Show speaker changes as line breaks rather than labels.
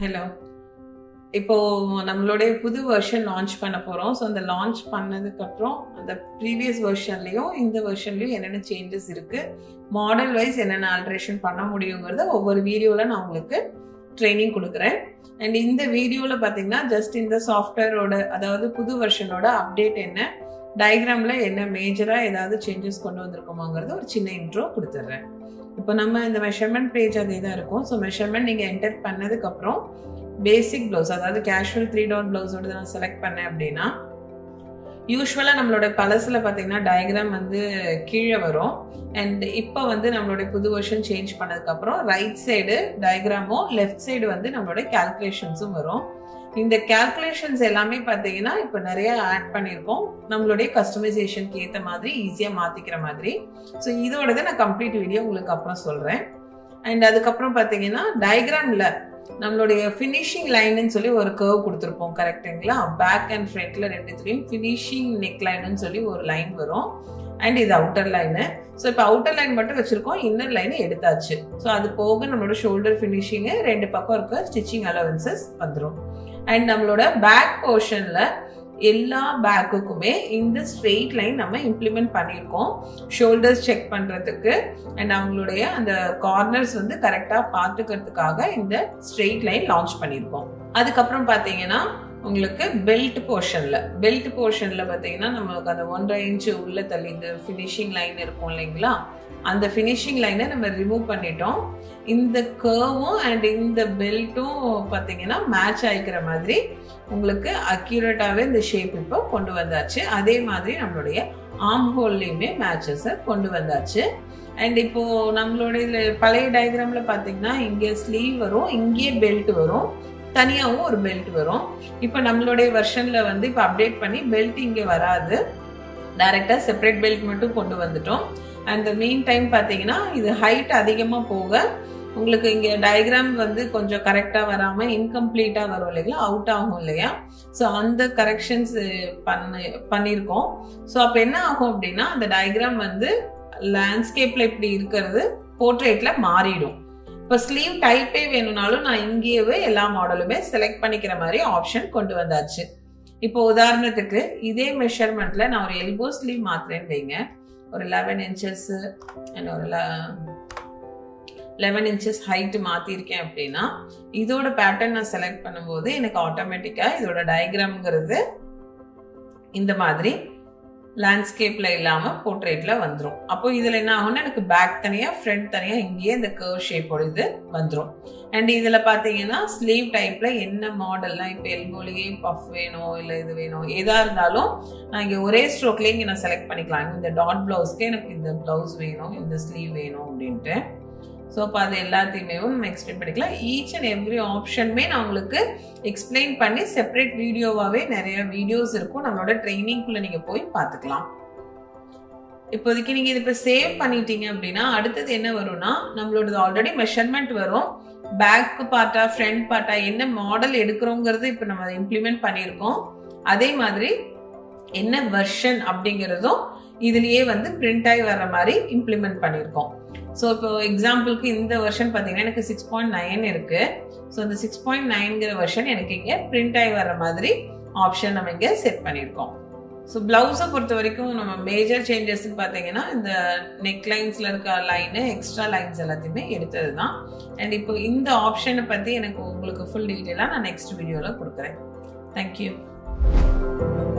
hello இப்போ நம்மளுடைய புது வெர்ஷன் லான்ச் பண்ண போகிறோம் ஸோ அந்த லான்ச் பண்ணதுக்கப்புறம் அந்த ப்ரீவியஸ் வெர்ஷன்லேயும் இந்த வெர்ஷன்லேயும் என்னென்ன சேஞ்சஸ் இருக்குது மாடல் வைஸ் என்னென்ன ஆல்ட்ரேஷன் பண்ண முடியுங்கிறத ஒவ்வொரு வீடியோவில் நான் உங்களுக்கு ட்ரைனிங் கொடுக்குறேன் அண்ட் இந்த வீடியோவில் பார்த்தீங்கன்னா ஜஸ்ட் இந்த சாஃப்ட்வேரோட அதாவது புது வெர்ஷனோட அப்டேட் என்ன டயக்ராமில் என்ன மேஜராக ஏதாவது சேஞ்சஸ் கொண்டு வந்திருக்கோமாங்கிறது ஒரு சின்ன இன்ட்ரோ கொடுத்துட்றேன் இப்போ நம்ம இந்த மெஷர்மெண்ட் பேஜ் அதே தான் இருக்கும் ஸோ மெஷர்மெண்ட் நீங்கள் என்டர் பண்ணதுக்கப்புறம் பேசிக் ப்ளவுஸ் அதாவது கேஷுவல் த்ரீ டாட் ப்ளவுஸோட நான் செலக்ட் பண்ணேன் அப்படின்னா யூஸ்வலாக நம்மளோட பழசில் பார்த்தீங்கன்னா டயக்ராம் வந்து கீழே வரும் அண்ட் இப்போ வந்து நம்மளுடைய புது வருஷன் சேஞ்ச் பண்ணதுக்கப்புறம் ரைட் சைடு டயக்ராமும் லெஃப்ட் சைடு வந்து நம்மளுடைய கேல்குலேஷன்ஸும் வரும் இந்த கேல்குலேஷன்ஸ் எல்லாமே பார்த்தீங்கன்னா இப்போ நிறைய ஆட் பண்ணியிருக்கோம் நம்மளுடைய கஸ்டமைசேஷனுக்கு ஏற்ற மாதிரி ஈஸியாக மாற்றிக்கிற மாதிரி ஸோ இதோட நான் கம்ப்ளீட் வீடியோ உங்களுக்கு அப்புறம் சொல்கிறேன் அண்ட் அதுக்கப்புறம் பார்த்தீங்கன்னா டயக்ராமில் நம்மளுடைய ஃபினிஷிங் லைன்னு சொல்லி ஒரு கர்வ் கொடுத்துருப்போம் கரெக்டுங்களா பேக் அண்ட் ஃப்ரண்ட்ல ரெண்டுத்துலையும் ஃபினிஷிங் நெக் லைனுன்னு சொல்லி ஒரு லைன் வரும் அண்ட் இது அவுட்டர் லைனு ஸோ இப்போ அவுட்டர் லைன் மட்டும் வச்சுருக்கோம் இன்னர் லைனை எடுத்தாச்சு ஸோ அது போக நம்மளோட ஷோல்டர் ஃபினிஷிங்கு ரெண்டு பக்கம் இருக்க ஸ்டிச்சிங் அலவன்சஸ் வந்துடும் அண்ட் நம்மளோட பேக் போர்ஷனில் எல்லா பேக்குக்குமே இந்த ஸ்ட்ரெயிட் லைன் நம்ம இம்ப்ளிமெண்ட் பண்ணியிருக்கோம் ஷோல்டர்ஸ் செக் பண்ணுறதுக்கு அண்ட் அவங்களுடைய அந்த கார்னர்ஸ் வந்து கரெக்டாக பார்த்துக்கிறதுக்காக இந்த ஸ்ட்ரெயிட் லைன் லான்ச் பண்ணியிருக்கோம் அதுக்கப்புறம் பார்த்தீங்கன்னா உங்களுக்கு பெல்ட் போர்ஷனில் பெல்ட் போர்ஷனில் பார்த்தீங்கன்னா நம்மளுக்கு அந்த ஒன்றரை இன்ச்சு உள்ள தள்ளி இந்த ஃபினிஷிங் லைன் இருக்கும் இல்லைங்களா அந்த ஃபினிஷிங் லைனை நம்ம ரிமூவ் பண்ணிட்டோம் இந்த கர்வும் அண்ட் இந்த பெல்ட்டும் பார்த்தீங்கன்னா மேட்ச் ஆகிக்கிற மாதிரி உங்களுக்கு அக்யூரேட்டாகவே இந்த ஷேப் இப்போ கொண்டு வந்தாச்சு அதே மாதிரி நம்மளுடைய ஆம் ஹோல்லையுமே மேட்சஸை கொண்டு வந்தாச்சு அண்ட் இப்போ நம்மளுடைய பழைய டயக்ராம்ல பார்த்தீங்கன்னா இங்கே ஸ்லீவ் வரும் இங்கே பெல்ட் வரும் தனியாகவும் ஒரு பெல்ட் வரும் இப்போ நம்மளுடைய வெர்ஷன்ல வந்து இப்போ அப்டேட் பண்ணி பெல்ட் இங்கே வராது டைரெக்டாக செப்பரேட் பெல்ட் மட்டும் கொண்டு வந்துட்டோம் அண்ட் மீன் டைம் பார்த்தீங்கன்னா இது ஹைட் அதிகமாக போக உங்களுக்கு இங்கே டயக்ராம் வந்து கொஞ்சம் கரெக்டாக வராமல் இன்கம்ப்ளீட்டாக வரும் இல்லைங்களா அவுட் ஆகும் இல்லையா ஸோ அந்த கரெக்ஷன்ஸ் பண்ண பண்ணியிருக்கோம் ஸோ அப்போ என்ன ஆகும் அப்படின்னா அந்த டயக்ராம் வந்து லேண்ட்ஸ்கேப்பில் இப்படி இருக்கிறது போர்ட்ரேட்டில் மாறிடும் இப்போ ஸ்லீவ் டைப்பே வேணும்னாலும் நான் இங்கேயே எல்லா மாடலுமே செலக்ட் பண்ணிக்கிற மாதிரி ஆப்ஷன் கொண்டு வந்தாச்சு இப்போ உதாரணத்துக்கு இதே மெஷர்மெண்ட்ல நான் ஒரு எல்போ ஸ்லீவ் மாத்திரேன்னு வைங்க ஒரு லெவன் இன்ச்சஸ் அண்ட் ஒரு லெவன் இன்ச்சஸ் ஹைட்டு மாற்றிருக்கேன் அப்படின்னா இதோட பேட்டர்ன் நான் செலக்ட் பண்ணும்போது எனக்கு ஆட்டோமேட்டிக்காக இதோட டயக்ராம்ங்கிறது இந்த மாதிரி லேண்ட்ஸ்கேப்பில் இல்லாமல் போர்ட்ரேட்டில் வந்துடும் அப்போ இதில் என்ன ஆகும்னா எனக்கு பேக் தனியாக ஃப்ரண்ட் தனியாக இங்கேயே இந்த கர்வ் ஷேப்போட இது வந்துடும் அண்ட் இதில் பார்த்தீங்கன்னா ஸ்லீவ் டைப்பில் என்ன மாடல்லாம் இப்போ எல்போலேயே பஃப் வேணும் இல்லை இது வேணும் எதாக இருந்தாலும் நான் இங்கே ஒரே ஸ்ட்ரோக்லேயே இங்கே நான் செலக்ட் பண்ணிக்கலாம் இந்த டாட் ப்ளவுஸ்க்கு எனக்கு இந்த ப்ளவுஸ் வேணும் இந்த ஸ்லீவ் வேணும் அப்படின்ட்டு ஸோ அப்போ அது எல்லாத்தையுமே நம்ம எக்ஸ்பிளைன் பண்ணிக்கலாம் ஈச் அண்ட் எவ்ரி ஆப்ஷனுமே நான் உங்களுக்கு எக்ஸ்பிளைன் பண்ணி செப்பரேட் வீடியோவாகவே நிறைய வீடியோஸ் இருக்கும் நம்மளோட ட்ரைனிங்குள்ளே நீங்கள் போய் பார்த்துக்கலாம் இப்போதைக்கு நீங்கள் இது இப்போ சேவ் பண்ணிட்டீங்க அப்படின்னா அடுத்தது என்ன வரும்னா நம்மளோடது ஆல்ரெடி மெஷர்மெண்ட் வரும் பேக் பார்ட்டா ஃப்ரண்ட் பார்ட்டா என்ன மாடல் எடுக்கிறோங்கிறது இப்போ நம்ம அதை இம்ப்ளிமெண்ட் பண்ணியிருக்கோம் அதே மாதிரி என்ன வெர்ஷன் அப்படிங்கிறதும் இதுலயே வந்து பிரிண்ட் ஆகி வர்ற மாதிரி இம்ப்ளிமெண்ட் பண்ணியிருக்கோம் ஸோ இப்போ எக்ஸாம்பிளுக்கு இந்த வெர்ஷன் பார்த்தீங்கன்னா எனக்கு சிக்ஸ் பாயிண்ட் நைன் இருக்கு ஸோ இந்த சிக்ஸ் பாயிண்ட் நைன்கிற வெர்ஷன் எனக்கு இங்கே பிரிண்ட் ஆகி வர்ற மாதிரி ஆப்ஷன் நம்ம இங்கே செட் பண்ணியிருக்கோம் ஸோ ப்ளவுஸை பொறுத்த வரைக்கும் நம்ம மேஜர் சேஞ்சஸ்ன்னு பார்த்தீங்கன்னா இந்த நெக் லைன்ஸில் இருக்க லைனு எக்ஸ்ட்ரா லைன்ஸ் எல்லாத்தையுமே எடுத்தது தான் அண்ட் இப்போ இந்த ஆப்ஷனை பற்றி எனக்கு உங்களுக்கு ஃபுல் டீட்டெயிலாக நான் நெக்ஸ்ட் வீடியோவில் கொடுக்குறேன் தேங்க்யூ